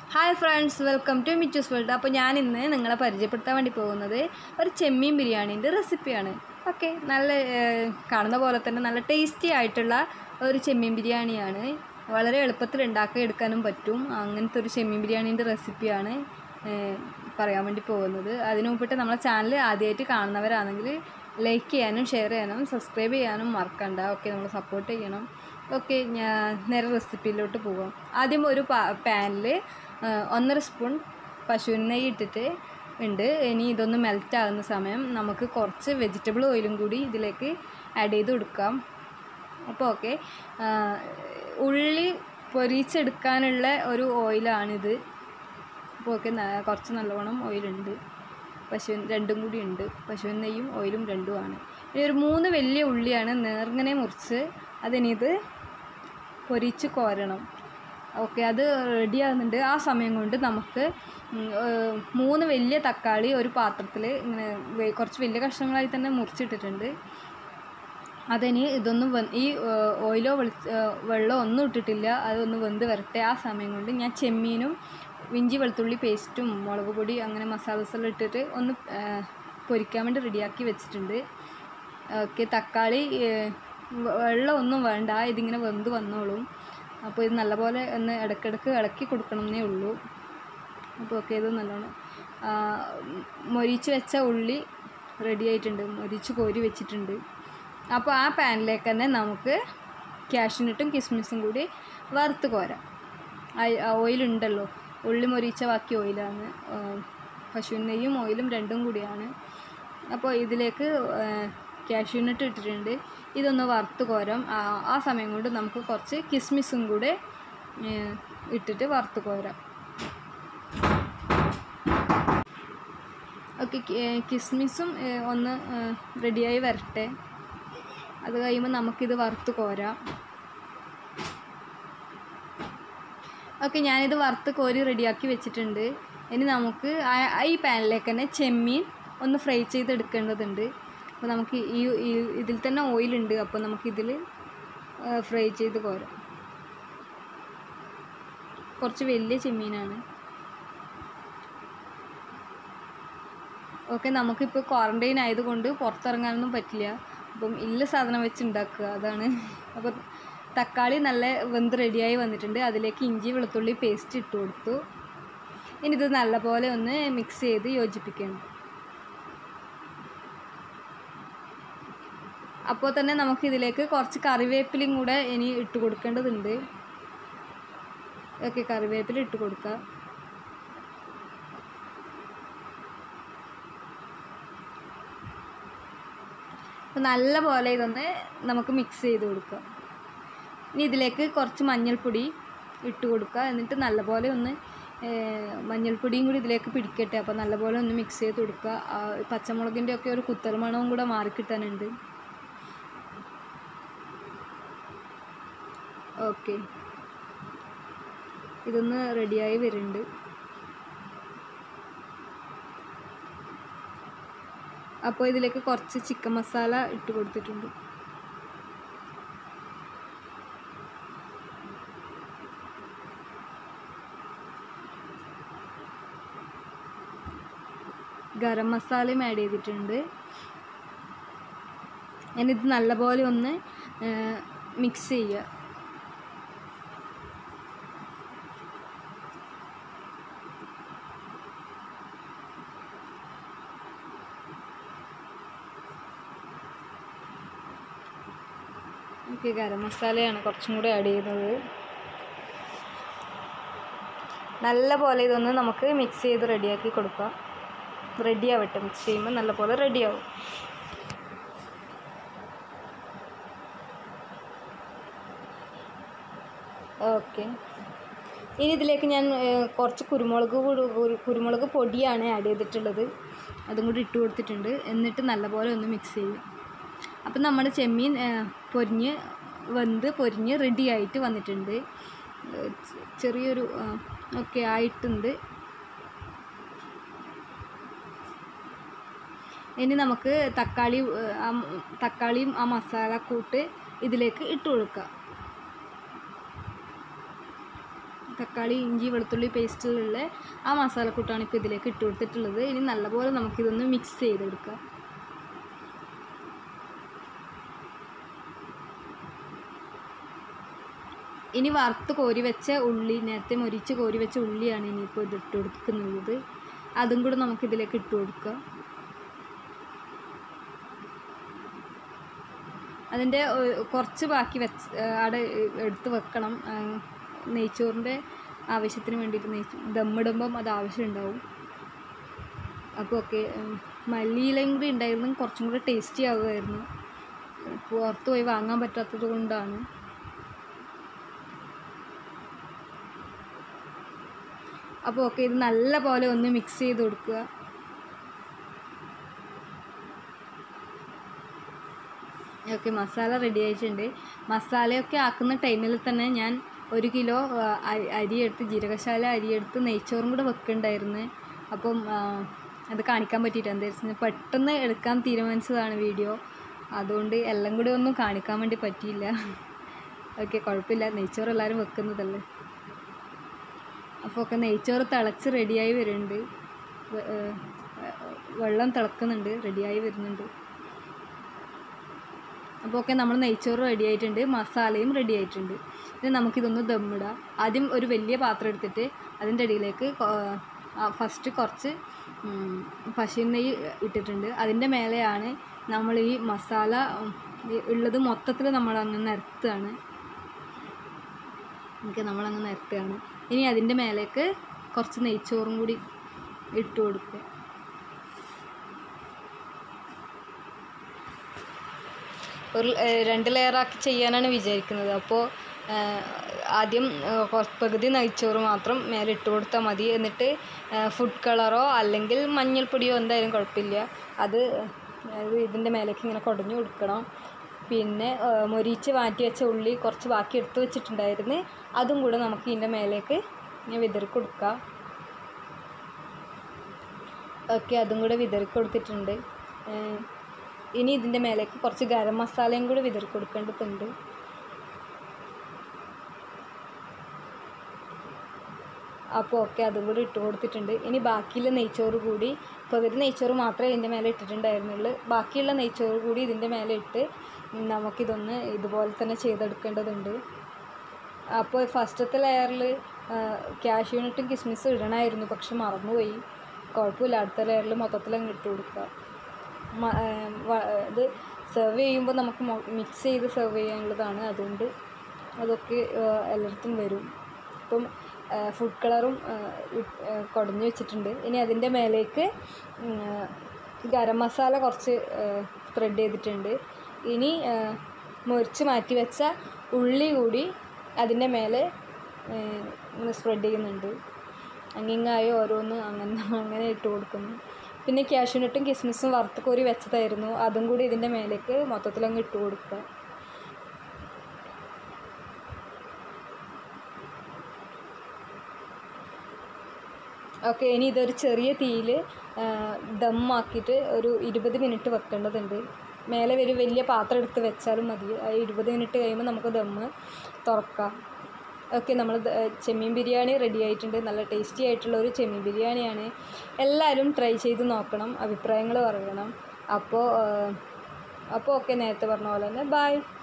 hi friends welcome to മിച്ചൂസ് world അപ്പോൾ ഞാൻ ഇന്ന് നിങ്ങളെ പരിചയപ്പെടുത്താൻ വേണ്ടി പോകുന്നത് ഒരു ചെമ്മീൻ ബിരിയാണീൻ്റെ റെസിപ്പിയാണ് ഓക്കെ നല്ല ഏഹ്, കാണുന്ന പോലെ തന്നെ നല്ല ടേസ്റ്റി ആയിട്ടുള്ള ഒരു ചെമ്മീൻ ബിരിയാണിയാണ് വളരെ എളുപ്പത്തിൽ ഉണ്ടാക്കി എടുക്കാനും പറ്റും അങ്ങനത്തെ ഒരു ചെമ്മീൻ ബിരിയാണീൻ്റെ റെസിപ്പിയാണ് ഏഹ്, പറയാൻ വേണ്ടി പോകുന്നത് അതിനു മുമ്പിട്ട് നമ്മളെ ചാനൽ ആദ്യമായിട്ട് കാണുന്നവരാണെങ്കിൽ ലൈക്ക് ചെയ്യാനും ഷെയർ ചെയ്യാനും സബ്സ്ക്രൈബ് ചെയ്യാനും മറക്കണ്ട ഓക്കെ നമ്മൾ സപ്പോർട്ട് ചെയ്യണം ഓക്കെ ഞാൻ നേരെ റെസിപ്പിയിലോട്ട് പോകാം ആദ്യം ഒരു പാനിൽ ഒന്നര സ്പൂൺ പശുവിൻ നെയ്യ് ഇട്ടിട്ട് ഉണ്ട് ഇനി ഇതൊന്ന് മെൽറ്റ് ആകുന്ന സമയം നമുക്ക് കുറച്ച് വെജിറ്റബിൾ ഓയിലും കൂടി ഇതിലേക്ക് ആഡ് ചെയ്ത് കൊടുക്കാം അപ്പോൾ ഓക്കെ ഉള്ളി പൊരിച്ചെടുക്കാനുള്ള ഒരു ഓയിലാണിത് അപ്പോൾ ഓക്കെ കുറച്ച് നല്ലവണ്ണം ഓയിലുണ്ട് പശുവിൻ രണ്ടും കൂടി ഉണ്ട് പശുവിൻ നെയ്യും ഓയിലും രണ്ടുമാണ് ഇനി ഒരു മൂന്ന് വലിയ ഉള്ളിയാണ് നേർങ്ങനെ മുറിച്ച് അതിനിത് പൊരിച്ച് കോരണം ഓക്കെ അത് റെഡി ആകുന്നുണ്ട് ആ സമയം കൊണ്ട് നമുക്ക് ഉം, ഏഹ്, മൂന്ന് വലിയ തക്കാളി ഒരു പാത്രത്തിൽ ഇങ്ങനെ വെ- കുറച്ച് വലിയ കഷ്ണങ്ങളായി തന്നെ മുറിച്ചിട്ടിട്ടുണ്ട് അതിന് ഇതൊന്നും വെ ഈ ഏഹ്, ഓയിലോ വെളി ഏഹ്, വെള്ളമോ ഒന്നും ഇട്ടിട്ടില്ല അതൊന്ന് വെന്ത് വരട്ടെ ആ സമയം കൊണ്ട് ഞാൻ ചെമ്മീനും ഇഞ്ചി വെളുത്തുള്ളി പേസ്റ്റും മുളക് പൊടി അങ്ങനെ മസാലസ് എല്ലാം ഇട്ടിട്ട് ഒന്ന് ഏഹ്, പൊരിക്കാൻ വേണ്ടി റെഡിയാക്കി വെച്ചിട്ടുണ്ട് ഓക്കെ തക്കാളി ഏഹ്, വെ- വെള്ളമൊന്നും വേണ്ട ഇതിങ്ങനെ വെന്ത് വന്നോളും അപ്പോൾ ഇത് നല്ലപോലെ ഒന്ന് ഇടയ്ക്കിടയ്ക്ക് ഇളക്കി കൊടുക്കണമെന്നേ ഉള്ളൂ അപ്പോൾ ഓക്കെ ഇത് നല്ലോണം ആ, മൊരിച്ച് വെച്ച ഉള്ളി റെഡി ആയിട്ടുണ്ട് മൊരിച്ച് കോരി വെച്ചിട്ടുണ്ട് അപ്പോൾ ആ പാനിലേക്ക് തന്നെ നമുക്ക് ക്യാഷിനിട്ടും കിസ്മിസും കൂടി വറുത്ത് കോരാം ആ- ആ ഓയിലുണ്ടല്ലോ ഉള്ളി മൊരിച്ച ബാക്കി ഓയിലാണ് ആ, പശുവിൻ നെയ്യും ഓയിലും രണ്ടും കൂടിയാണ് അപ്പോൾ ഇതിലേക്ക് ക്യാഷ്യൂനട്ട് ഇട്ടിട്ടുണ്ട് ഇതൊന്ന് വറുത്ത് കോരാം ആ ആ സമയം കൊണ്ട് നമുക്ക് കുറച്ച് കിസ്മിസും കൂടെ ഏ, ഇട്ടിട്ട് വറുത്ത് കോരാം ഓക്കെ കിസ്മിസും ഏ, ഒന്ന് ഏ, റെഡിയായി വരട്ടെ അത് കഴിയുമ്പോൾ നമുക്കിത് വറുത്ത് കോരാം ഓക്കെ ഞാനിത് വറുത്ത് കോരി റെഡിയാക്കി വെച്ചിട്ടുണ്ട് ഇനി നമുക്ക് ആ- ആ ഈ പാനിലേക്ക് തന്നെ ചെമ്മീൻ ഒന്ന് ഫ്രൈ ചെയ്തെടുക്കേണ്ടതുണ്ട് അപ്പോൾ നമുക്ക് ഈ ഈ- ഇതിൽ തന്നെ ഓയിലുണ്ട് അപ്പോൾ നമുക്കിതിൽ ഫ്രൈ ചെയ്ത് കോരാം കുറച്ച് വലിയ ചെമ്മീനാണ് ഓക്കെ നമുക്കിപ്പോൾ ക്വാറൻറ്റൈൻ ആയതുകൊണ്ട് പുറത്തിറങ്ങാനൊന്നും പറ്റില്ല അപ്പം ഇല്ല സാധനം വെച്ച് ഉണ്ടാക്കുക അതാണ് അപ്പോൾ തക്കാളി നല്ല വെന്ത് റെഡിയായി വന്നിട്ടുണ്ട് അതിലേക്ക് ഇഞ്ചി വെളുത്തുള്ളി പേസ്റ്റ് ഇട്ട് കൊടുത്തു ഇനി ഇത് നല്ലപോലെ ഒന്ന് മിക്സ് ചെയ്ത് യോജിപ്പിക്കണം അപ്പോൾ തന്നെ നമുക്ക് ഇതിലേക്ക് കുറച്ച് കറിവേപ്പിലയും കൂടെ ഇനി ഇട്ട് കൊടുക്കേണ്ടതുണ്ട് ഓക്കെ കറിവേപ്പില ഇട്ട് കൊടുക്കുക അപ്പോൾ നല്ല പോലെ ഇതൊന്ന് നമുക്ക് മിക്സ് ചെയ്ത് കൊടുക്കുക ഇനി ഇതിലേക്ക് കുറച്ച് മഞ്ഞൾപ്പൊടി ഇട്ട് കൊടുക്കുക എന്നിട്ട് നല്ലപോലെ ഒന്ന് ഏഹ്, മഞ്ഞൾപ്പൊടിയും കൂടി ഇതിലേക്ക് പിടിക്കട്ടെ അപ്പോൾ നല്ലപോലെ ഒന്ന് മിക്സ് ചെയ്ത് കൊടുക്കുക ആ പച്ചമുളകിൻ്റെ ഒക്കെ ഒരു കുത്തൽ മണവും കൂടെ മാറിക്കിട്ടാനുണ്ട് ഓക്കെ ഇതൊന്ന് റെഡിയായി വരുന്നുണ്ട് അപ്പോൾ ഇതിലേക്ക് കുറച്ച് ചിക്കൻ മസാല ഇട്ട് കൊടുത്തിട്ടുണ്ട് ഗരം മസാലയും ആഡ് ചെയ്തിട്ടുണ്ട് ഞാനിത് നല്ലപോലെ ഒന്ന് മിക്സ് ചെയ്യുക ഓക്കെ ഗരം മസാലയാണ് കുറച്ചും കൂടി ആഡ് ചെയ്യുന്നത് നല്ല പോലെ ഇതൊന്ന് നമുക്ക് മിക്സ് ചെയ്ത് റെഡിയാക്കി കൊടുക്കാം റെഡി ആവട്ടെ മിക്സ് ചെയ്യുമ്പോൾ നല്ലപോലെ റെഡിയാവും ഓക്കെ ഇനി ഇതിലേക്ക് ഞാൻ ഏഹ്, കുറച്ച് കുരുമുളക് കൂടി കുരു- കുരുമുളക് പൊടിയാണ് ആഡ് ചെയ്തിട്ടുള്ളത് അതും കൂടി ഇട്ട് കൊടുത്തിട്ടുണ്ട് എന്നിട്ട് നല്ലപോലെ ഒന്ന് മിക്സ് ചെയ്യും അപ്പം നമ്മുടെ ചെമ്മീൻ ഏഹ്, പൊരിഞ്ഞ് വെന്ത് പൊരിഞ്ഞ് റെഡി ആയിട്ട് വന്നിട്ടുണ്ട് ഏഹ്, ചെ- ചെറിയൊരു ഓക്കെ ആയിട്ടുണ്ട് ഇനി നമുക്ക് തക്കാളി ഏഹ്, ആ മ- തക്കാളിയും ആ മസാല കൂട്ട് ഇതിലേക്ക് ഇട്ട് കൊടുക്കുക തക്കാളി ഇഞ്ചി വെളുത്തുള്ളി പേസ്റ്റിലുള്ള ആ മസാലക്കൂട്ടാണ് ഇപ്പോൾ ഇതിലേക്ക് ഇട്ട് കൊടുത്തിട്ടുള്ളത് ഇനി നല്ലപോലെ നമുക്കിതൊന്ന് മിക്സ് ചെയ്തെടുക്കാം ഇനി വറുത്ത് കോരി വെച്ച ഉള്ളി നേരത്തെ മൊരിച്ച് കോരി വെച്ച ഉള്ളിയാണ് ഇനിയിപ്പോൾ ഇത് ഇട്ട് കൊടുക്കുന്നത് അതും കൂടെ നമുക്കിതിലേക്ക് ഇട്ട് കൊടുക്കാം അതിൻ്റെ ഏഹ്, കുറച്ച് ബാക്കി വെച്ച് ഏഹ്, അവിടെ എടുത്ത് വെക്കണം ഏഹ്, നെയ്ച്ചോറിൻ്റെ ആവശ്യത്തിന് വേണ്ടിയിട്ട് നെയ്ച്ചോ ദമ്മിടുമ്പം അത് ആവശ്യമുണ്ടാവും അപ്പോൾ ഓക്കെ മല്ലിയിലയും കൂടി ഉണ്ടായിരുന്നു കുറച്ചും കൂടി ടേസ്റ്റി ആവുമായിരുന്നു പുറത്ത് പോയി വാങ്ങാൻ പറ്റാത്തത് കൊണ്ടാണ് അപ്പോൾ ഓക്കെ ഇത് നല്ല പോലെ ഒന്ന് മിക്സ് ചെയ്ത് കൊടുക്കുക ഓക്കെ മസാല റെഡി ആയിട്ടുണ്ട് മസാലയൊക്കെ ആക്കുന്ന ടൈമിൽ തന്നെ ഞാൻ ഒരു കിലോ ആ, അരി- അരിയെടുത്ത് ജീരകശാല അരിയെടുത്ത് നെയ്ച്ചോറും കൂടെ വെക്കുന്നുണ്ടായിരുന്നു അപ്പം ആ, അത് കാണിക്കാൻ പറ്റിയിട്ട് എന്താ വെച്ചാൽ പെട്ടെന്ന് എടുക്കാൻ തീരുമാനിച്ചതാണ് വീഡിയോ അതുകൊണ്ട് എല്ലാം കൂടി ഒന്നും കാണിക്കാൻ വേണ്ടി പറ്റിയില്ല ഓക്കെ കുഴപ്പമില്ല നെയ്ച്ചോറ് എല്ലാവരും വെക്കുന്നതല്ലേ അപ്പോൾ ഒക്കെ നെയ്ച്ചോറ് തിളച്ച് റെഡിയായി വരുന്നുണ്ട് വെ- ഏ, വെള്ളം തിളക്കുന്നുണ്ട് റെഡിയായി വരുന്നുണ്ട് അപ്പോൾ ഒക്കെ നമ്മൾ നെയ്ച്ചോറ് റെഡി ആയിട്ടുണ്ട് മസാലയും റെഡി ആയിട്ടുണ്ട് ഇനി നമുക്കിതൊന്ന് ദമ്മിടാം ആദ്യം ഒരു വലിയ പാത്രം എടുത്തിട്ട് അതിൻ്റെ അടിയിലേക്ക് ഫസ്റ്റ് കുറച്ച് ഉം, പശു നെയ്യ് ഇട്ടിട്ടുണ്ട് അതിൻ്റെ മേലെയാണ് നമ്മൾ ഈ മസാല ഉം, ഈ ഉള്ളത് മൊത്തത്തിൽ നമ്മൾ അങ്ങ് നിരത്തുകയാണ് ഓക്കെ നമ്മളങ്ങ് നിരത്തുകയാണ് ഇനി അതിൻ്റെ മേലേക്ക് കുറച്ച് നെയ്ച്ചോറും കൂടി ഇട്ട് കൊടുക്കുക ഒരു ഏഹ് രണ്ട് ലെയറാക്കി ചെയ്യാനാണ് വിചാരിക്കുന്നത് അപ്പോൾ ആദ്യം ഏഹ് കുറച്ച് പകുതി നെയ്ച്ചോറ് മാത്രം മേലെ ഇട്ട് കൊടുത്താൽ മതി എന്നിട്ട് ഫുഡ് കളറോ അല്ലെങ്കിൽ മഞ്ഞൾപ്പൊടിയോ എന്തായാലും കുഴപ്പമില്ല അത് അത് ഇതിൻ്റെ മേലേക്ക് ഇങ്ങനെ കുടഞ്ഞു കൊടുക്കണം പിന്നെ ഏഹ് മൊരിച്ച് മാറ്റി വെച്ച ഉള്ളി കുറച്ച് ബാക്കി എടുത്ത് വെച്ചിട്ടുണ്ടായിരുന്നു അതും കൂടെ നമുക്ക് ഇതിൻ്റെ മേലേക്ക് ഇങ്ങനെ വിതറി കൊടുക്കാം ഓക്കെ അതും കൂടെ വിതറി കൊടുത്തിട്ടുണ്ട് ഏഹ് ഇനി ഇതിൻ്റെ മേലേക്ക് കുറച്ച് ഗരം മസാലയും കൂടി വിതറി കൊടുക്കേണ്ടതുണ്ട് അപ്പോൾ ഓക്കെ അതും കൂടി ഇട്ട് കൊടുത്തിട്ടുണ്ട് ഇനി ബാക്കിയുള്ള നെയ്ച്ചോറ് കൂടി പകുതി നെയ്ച്ചോറ് മാത്രമേ ഇതിൻ്റെ മേലെ ഇട്ടിട്ടുണ്ടായിരുന്നുള്ളൂ ബാക്കിയുള്ള നെയ്ച്ചോറ് കൂടി ഇതിൻ്റെ മേലെ ഇട്ട് നമുക്കിതൊന്ന് ഇതുപോലെ തന്നെ ചെയ്തെടുക്കേണ്ടതുണ്ട് അപ്പോൾ ഫസ്റ്റത്തെ ലെയറിൽ ക്യാഷ്യൂനട്ടും കിസ്മിസും ഇടണമായിരുന്നു പക്ഷെ മറന്നുപോയി കുഴപ്പമില്ല അടുത്ത ലെയറിൽ മൊത്തത്തിൽ അങ്ങ് ഇട്ട് കൊടുക്കുക മ- ഏഹ് വ- ഇത് സെർവ് ചെയ്യുമ്പോൾ നമുക്ക് മിക്സ് ചെയ്ത് സെർവ് ചെയ്യാനുള്ളതാണ് അതുകൊണ്ട് അതൊക്കെ ഏഹ് എല്ലായിടത്തും വരും ഇപ്പം ഫുഡ് കളറും കുടഞ്ഞു വെച്ചിട്ടുണ്ട് ഇനി അതിൻ്റെ മേലേക്ക് ഉം, ഏഹ് ഗരം മസാല കുറച്ച് സ്പ്രെഡ് ചെയ്തിട്ടുണ്ട് ഇനി ഏഹ് മുറിച്ച് മാറ്റി വെച്ച ഉള്ളി കൂടി അതിൻ്റെ മേലെ ഏഹ് ഇങ്ങനെ സ്പ്രെഡ് ചെയ്യുന്നുണ്ട് അങ്ങിങ്ങായി ഓരോന്ന് അങ്ങനെ അങ്ങനെ ഇട്ട് കൊടുക്കുന്നു പിന്നെ ക്യാഷ്യൂനട്ടും കിസ്മിസും വറുത്ത് കോരി വെച്ചതായിരുന്നു അതും കൂടി ഇതിൻ്റെ മേലേക്ക് മൊത്തത്തിൽ അങ്ങ് ഇട്ട് കൊടുക്കുക ഓക്കെ ഇനി ഇതൊരു ചെറിയ തീയിൽ ദമ്മാക്കിയിട്ട് ഒരു ഇരുപത് മിനിറ്റ് വെക്കേണ്ടതുണ്ട് മേലെ ഒരു വലിയ പാത്രം എടുത്ത് വെച്ചാലും മതി ആ ഇരുപത് മിനിറ്റ് കഴിയുമ്പോൾ നമുക്ക് ദമ്മ് തുറക്കാം ഓക്കെ നമ്മൾ ചെമ്മീൻ ബിരിയാണി റെഡി ആയിട്ടുണ്ട് നല്ല ടേസ്റ്റി ആയിട്ടുള്ള ഒരു ചെമ്മീൻ ബിരിയാണിയാണ് എല്ലാവരും ട്രൈ ചെയ്ത് നോക്കണം അഭിപ്രായങ്ങൾ പറയണം അപ്പോൾ അപ്പോൾ ഓക്കെ നേരത്തെ പറഞ്ഞ പോലെ തന്നെ ബായ്